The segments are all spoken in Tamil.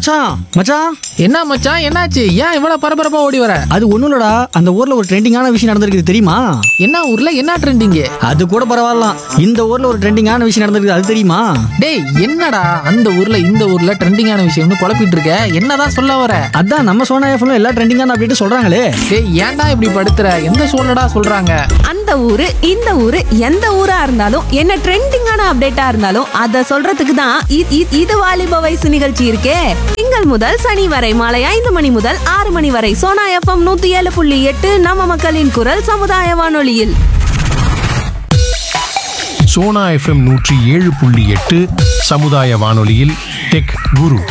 மச்சான் மச்சான் என்ன மச்சான் என்னாச்சு ஏன் இவ்வளவு பரபரப்பா ஓடி வர அது ஒண்ணும் இல்லடா அந்த ஊர்ல ஒரு ட்ரெண்டிங்கான விஷயம் நடந்திருக்கு தெரியுமா என்ன ஊர்ல என்ன ட்ரெண்டிங்கு அது கூட பரவாயில்லாம் இந்த ஊர்ல ஒரு ட்ரெண்டிங்கான விஷயம் நடந்திருக்கு அது தெரியுமா டேய் என்னடா அந்த ஊர்ல இந்த ஊர்ல ட்ரெண்டிங்கான விஷயம்னு குழப்பிட்டு இருக்க என்னதான் சொல்ல வர அதான் நம்ம சோனா எஃப்ல எல்லா ட்ரெண்டிங்கான அப்படின்ட்டு சொல்றாங்களே டேய் ஏன்டா இப்படி படுத்துற எந்த சூழ்நிடா சொல்றாங்க அந்த ஊரு இந்த ஊரு எந்த ஊரா இருந்தாலும் என்ன ட்ரெண்டிங்கான அப்டேட்டா இருந்தாலும் அத சொல்றதுக்கு தான் இ- இ- இது வாலிப வயசு நிகழ்ச்சி இருக்கே திங்கள் முதல் சனி வரை மாலை ஐந்து மணி முதல் ஆறு மணி வரை சோனா எஃப்எம் நூத்தி ஏழு புள்ளி எட்டு நம்ம மக்களின் குரல் சமுதாய வானொலியில் சோனா எஃப்எம் நூற்றி ஏழு புள்ளி எட்டு சமுதாய வானொலியில் டெக் குரு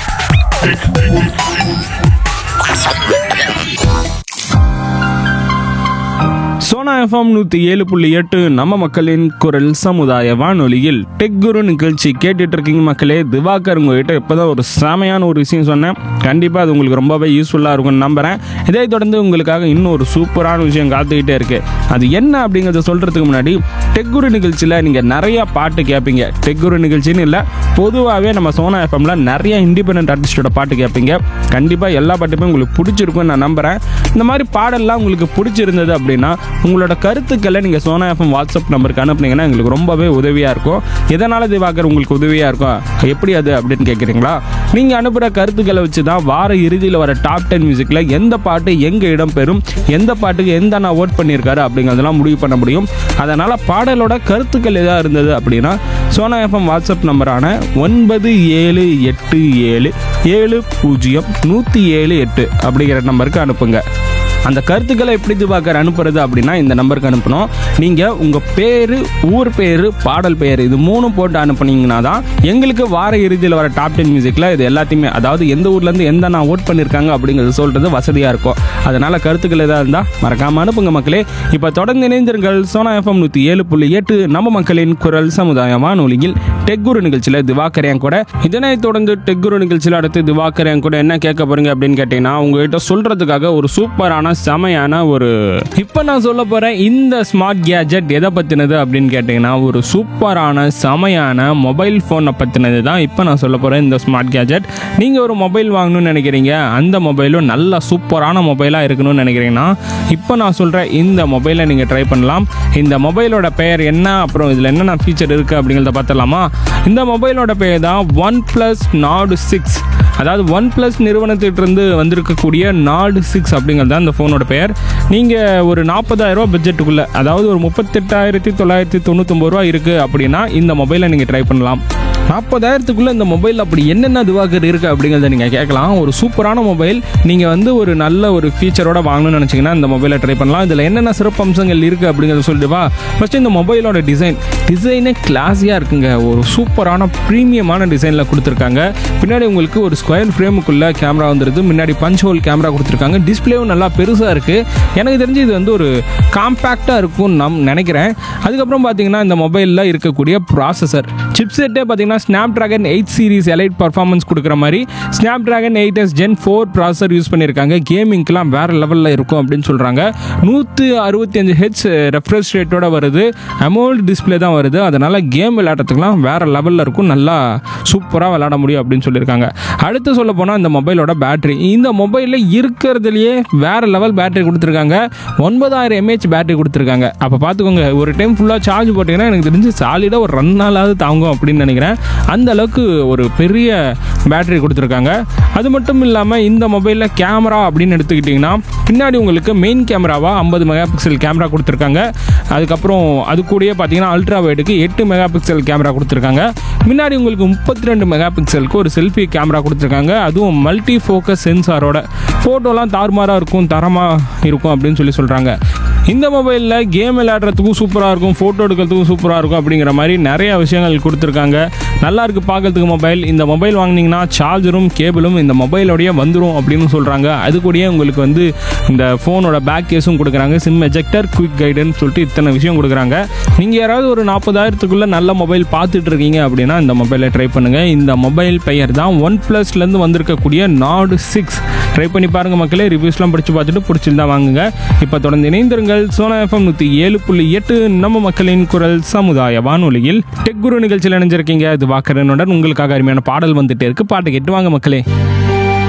சோனா எஃப்எம் நூற்றி ஏழு புள்ளி எட்டு நம்ம மக்களின் குரல் சமுதாய வானொலியில் டெக் குரு நிகழ்ச்சி கேட்டுட்டு இருக்கீங்க மக்களே திவாகர் உங்ககிட்ட இப்போதான் ஒரு செமையான ஒரு விஷயம் சொன்னேன் கண்டிப்பாக அது உங்களுக்கு ரொம்பவே யூஸ்ஃபுல்லாக இருக்கும்னு நம்புகிறேன் இதை தொடர்ந்து உங்களுக்காக இன்னும் ஒரு சூப்பரான விஷயம் காத்துக்கிட்டே இருக்கு அது என்ன அப்படிங்கிறத சொல்கிறதுக்கு முன்னாடி டெக் குரு நிகழ்ச்சியில் நீங்கள் நிறையா பாட்டு கேட்பீங்க டெக் குரு நிகழ்ச்சின்னு இல்லை பொதுவாகவே நம்ம சோனா எஃப்எம்ல நிறைய இண்டிபெண்டன்ட் ஆர்டிஸ்டோட பாட்டு கேட்பீங்க கண்டிப்பாக எல்லா பாட்டுமே உங்களுக்கு பிடிச்சிருக்கும்னு நான் நம்புகிறேன் இந்த மாதிரி பாடல்லாம் உங்களுக்கு பிடிச்சிருந்தது அப்படின்னா உங்களோட கருத்துக்களை நீங்கள் சோனா எஃப்எம் வாட்ஸ்அப் நம்பருக்கு அனுப்புனீங்கன்னா எங்களுக்கு ரொம்பவே உதவியாக இருக்கும் எதனால் திவாகர் உங்களுக்கு உதவியாக இருக்கும் எப்படி அது அப்படின்னு கேட்குறீங்களா நீங்கள் அனுப்புகிற கருத்துக்களை வச்சு தான் வார இறுதியில் வர டாப் டென் மியூசிக்கில் எந்த பாட்டு எங்கே இடம் பெறும் எந்த பாட்டுக்கு எந்த நான் ஓட் பண்ணியிருக்காரு அப்படிங்கிறதெல்லாம் முடிவு பண்ண முடியும் அதனால் பாடலோட கருத்துக்கள் எதாக இருந்தது அப்படின்னா சோனா எஃப்எம் வாட்ஸ்அப் நம்பரான ஒன்பது ஏழு எட்டு ஏழு ஏழு பூஜ்ஜியம் நூற்றி ஏழு எட்டு அப்படிங்கிற நம்பருக்கு அனுப்புங்க அந்த கருத்துக்களை எப்படி திவாகர் அனுப்புறது அப்படின்னா இந்த நம்பருக்கு அனுப்பணும் நீங்கள் உங்கள் பேர் ஊர் பேர் பாடல் பெயர் இது மூணும் போட்டு அனுப்புனீங்கன்னா தான் எங்களுக்கு வார இறுதியில் வர டாப் டென் மியூசிக்கில் இது எல்லாத்தையுமே அதாவது எந்த ஊர்லேருந்து எந்த நான் ஓட் பண்ணியிருக்காங்க அப்படிங்கிறது சொல்கிறது வசதியாக இருக்கும் அதனால் கருத்துக்கள் எதாக இருந்தால் மறக்காமல் அனுப்புங்க மக்களே இப்போ தொடர்ந்து இணைந்திருங்கள் சோனா எஃப்எம் நூற்றி ஏழு புள்ளி எட்டு நம்ம மக்களின் குரல் சமுதாய வானொலியில் டெக்குரு நிகழ்ச்சியில் திவாகர் என் கூட இதனை தொடர்ந்து டெக்குரு நிகழ்ச்சியில் அடுத்து திவாகர் என் கூட என்ன கேட்க போறீங்க அப்படின்னு கேட்டீங்கன்னா உங்ககிட்ட சொல்றதுக்காக ஒரு சூப்பரான செமையான ஒரு இப்போ நான் சொல்ல போறேன் இந்த ஸ்மார்ட் கேஜெட் எதை பத்தினது அப்படின்னு கேட்டீங்கன்னா ஒரு சூப்பரான செமையான மொபைல் ஃபோனை பத்தினது தான் இப்போ நான் சொல்ல போறேன் இந்த ஸ்மார்ட் கேஜெட் நீங்க ஒரு மொபைல் வாங்கணும்னு நினைக்கிறீங்க அந்த மொபைலும் நல்ல சூப்பரான மொபைலாக இருக்கணும்னு நினைக்கிறீங்கன்னா இப்போ நான் சொல்ற இந்த மொபைலை நீங்க ட்ரை பண்ணலாம் இந்த மொபைலோட பெயர் என்ன அப்புறம் இதில் என்னென்ன ஃபீச்சர் இருக்கு அப்படிங்கிறத பார்த்துடலாமா இந்த மொபைலோட பெயர் தான் ஒன் ப்ளஸ் நாடு சிக்ஸ் அதாவது ஒன் ப்ளஸ் நிறுவனத்திட்டிருந்து வந்திருக்கக்கூடிய நாடு சிக்ஸ் அப்படிங்கிறது தான் இந்த ஃபோனோட பெயர் நீங்கள் ஒரு நாற்பதாயிரரூபா பட்ஜெட்டுக்குள்ளே அதாவது ஒரு முப்பத்தெட்டாயிரத்தி தொள்ளாயிரத்தி தொண்ணூத்தொம்பது ரூபா இருக்குது அப்படின்னா இந்த மொபைலை நீங்கள் ட்ரை பண்ணலாம் நாற்பதாயிரத்துக்குள்ளே இந்த மொபைல் அப்படி என்னென்ன திவாகர் இருக்குது அப்படிங்கிறத நீங்கள் கேட்கலாம் ஒரு சூப்பரான மொபைல் நீங்கள் வந்து ஒரு நல்ல ஒரு ஃபீச்சரோட வாங்கணும்னு நினச்சிங்கன்னா இந்த மொபைலை ட்ரை பண்ணலாம் இதில் என்னென்ன சிறப்பு அம்சங்கள் இருக்குது அப்படிங்கிறத சொல்லிட்டு வா ஃபஸ்ட்டு இந்த மொபைலோட டிசைன் டிசைனே கிளாஸியாக இருக்குங்க ஒரு சூப்பரான ப்ரீமியமான டிசைனில் கொடுத்துருக்காங்க பின்னாடி உங்களுக்கு ஒரு ஸ்கொயர் ஃப்ரேமுக்குள்ளே கேமரா வந்துருது முன்னாடி பஞ்ச் ஹோல் கேமரா கொடுத்துருக்காங்க டிஸ்பிளேவும் நல்லா பெருசாக இருக்குது எனக்கு தெரிஞ்சு இது வந்து ஒரு காம்பேக்டாக இருக்கும்னு நான் நினைக்கிறேன் அதுக்கப்புறம் பார்த்தீங்கன்னா இந்த மொபைலில் இருக்கக்கூடிய ப்ராசஸர் சிப்செட்டே பார்த்தீங்கன்னா Snapdragon eight series elite performance கொடுக்குற மாதிரி Snapdragon eight S gen four processor use பண்ணியிருக்காங்க கேமிங்க்கெலாம் வேறு லெவலில் இருக்கும் அப்படின்னு சொல்கிறாங்க நூற்றி அறுபத்தி அஞ்சு ஹெச் ரெஃப்ரெஷ் ரேட்டோட வருது அமௌல்ட் டிஸ்பிளே தான் வருது அதனால் கேம் விளையாடுறதுக்குலாம் வேறு லெவலில் இருக்கும் நல்லா சூப்பராக விளையாட முடியும் அப்படின்னு சொல்லியிருக்காங்க அடுத்து சொல்ல போனால் இந்த மொபைலோட பேட்டரி இந்த மொபைலில் இருக்கிறதுலையே வேறு லெவல் பேட்டரி கொடுத்துருக்காங்க ஒன்பதாயிரம் எம்ஏஹெச் பேட்டரி கொடுத்துருக்காங்க அப்போ பார்த்துக்கோங்க ஒரு டைம் ஃபுல்லாக சார்ஜ் போட்டிங்கன்னா எனக்கு தெரிஞ்சு சாலிடாக ஒரு ரெண்டு நாளாவது தாங்கும் அப்படின்னு நினைக்கிறேன் அந்த அளவுக்கு ஒரு பெரிய பேட்டரி கொடுத்துருக்காங்க அது மட்டும் இல்லாமல் இந்த மொபைலில் கேமரா அப்படின்னு எடுத்துக்கிட்டிங்கன்னா பின்னாடி உங்களுக்கு மெயின் கேமராவாக ஐம்பது மெகா பிக்சல் கேமரா கொடுத்துருக்காங்க அதுக்கப்புறம் அது கூடயே பார்த்தீங்கன்னா அல்ட்ரா வைடுக்கு எட்டு மெகா பிக்சல் கேமரா கொடுத்துருக்காங்க முன்னாடி உங்களுக்கு முப்பத்தி ரெண்டு மெகா பிக்சலுக்கு ஒரு செல்ஃபி கேமரா கொடுத்துருக்காங்க அதுவும் மல்டி ஃபோக்கஸ் சென்சாரோட ஃபோட்டோலாம் தாறுமாறாக இருக்கும் தரமாக இருக்கும் அப்படின்னு சொல்லி சொல்கிறாங்க இந்த மொபைலில் கேம் விளையாடுறதுக்கும் சூப்பராக இருக்கும் ஃபோட்டோ எடுக்கிறதுக்கும் சூப்பராக இருக்கும் அப்படிங்கிற மாதிரி நிறைய விஷயங்கள் கொடுத்துருக்காங்க நல்லா இருக்கு பார்க்கறதுக்கு மொபைல் இந்த மொபைல் வாங்குனீங்கன்னா சார்ஜரும் கேபிளும் இந்த மொபைலோடய வந்துடும் அப்படின்னு சொல்கிறாங்க அது கூடயே உங்களுக்கு வந்து இந்த ஃபோனோட பேக் கேஸும் கொடுக்குறாங்க சிம் எஜெக்டர் குயிக் கைடுன்னு சொல்லிட்டு இத்தனை விஷயம் கொடுக்குறாங்க நீங்கள் யாராவது ஒரு நாற்பதாயிரத்துக்குள்ளே நல்ல மொபைல் பார்த்துட்டு இருக்கீங்க அப்படின்னா இந்த மொபைலை ட்ரை பண்ணுங்கள் இந்த மொபைல் பெயர் தான் ஒன் ப்ளஸ்லேருந்து வந்திருக்கக்கூடிய நாடு சிக்ஸ் ட்ரை பண்ணி பாருங்க மக்களே ரிவ்யூஸ்லாம் படித்து பார்த்துட்டு பிடிச்சிருந்தா வாங்குங்க இப்போ தொடர்ந்து இணைந்திருங்கள் சோனா எஃப்எம் நூற்றி ஏழு புள்ளி எட்டு நம்ம மக்களின் குரல் சமுதாய வானொலியில் டெக் குரு நிகழ்ச்சியில் இணைஞ்சிருக்கீங்க இது வாக்கரனுடன் உங்களுக்காக அருமையான பாடல் வந்துட்டே இருக்கு பாட்டு கேட்டு வாங்க மக்களே